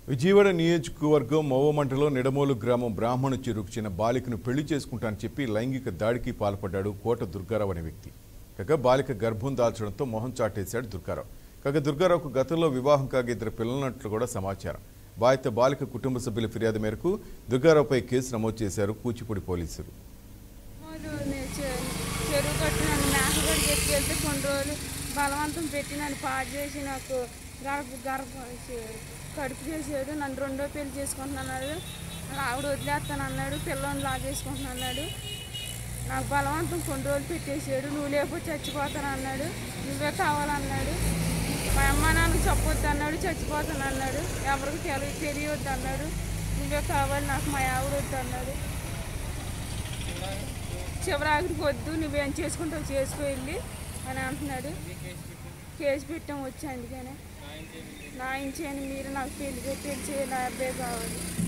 విజయవాడ నియోజకవర్గం మోవమంటలో నిడమోలు గ్రామం బ్రాహ్మణు చెరుకు చెందిన బాలికను పెళ్లి చేసుకుంటానని చెప్పి లైంగిక దాడికి పాల్పడ్డాడు కోట దుర్గారావు అనే వ్యక్తి కాగా బాలిక గర్భం దాల్చడంతో మొహం చాటేశాడు దుర్గారావు కాగా దుర్గారావుకు గతంలో వివాహం కాగా ఇద్దరు పిల్లలున్నట్లు కూడా సమాచారం బాధిత బాలిక కుటుంబ సభ్యుల ఫిర్యాదు మేరకు దుర్గారావుపై కేసు నమోదు చేశారు కూచిపూడి పోలీసులు రోజులు నేను చె- చెరువు కట్టి నన్ను మేకగడికి ఎత్తుకెళ్తే కొన్ని రోజులు బలవంతం పెట్టి నన్ను పాడు చేసి నాకు గర్భ గర్భ చే- కడుపు చేసాడు నన్ను రెండో పెళ్లి చేసుకుంటున్నాడు ఆవిడ వదిలేస్తాను అన్నాడు పిల్లని లాగేసుకుంటున్నాడు అన్నాడు నాకు బలవంతం కొన్ని రోజులు పెట్టేసాడు నువ్వు లేకపోతే చచ్చిపోతాను అన్నాడు నువ్వే కావాలన్నాడు మా అమ్మ నాన్నకు చెప్పొద్దు అన్నాడు చచ్చిపోతాను అన్నాడు ఎవరికి తెలి తెలియవద్దు అన్నాడు నువ్వే కావాలి నాకు మా ఆవిడ వద్దు అన్నాడు చివరాఖరికి వద్దు నువ్వేం చేసుకుంటావు చేసుకో వెళ్ళి అని అంటున్నాడు కేసు పెట్టాం వచ్చి అందుకనే నా ఇంచేయండి మీరు నాకు పెళ్లి పెళ్లి చేయాలి నా అబ్బాయి కావాలి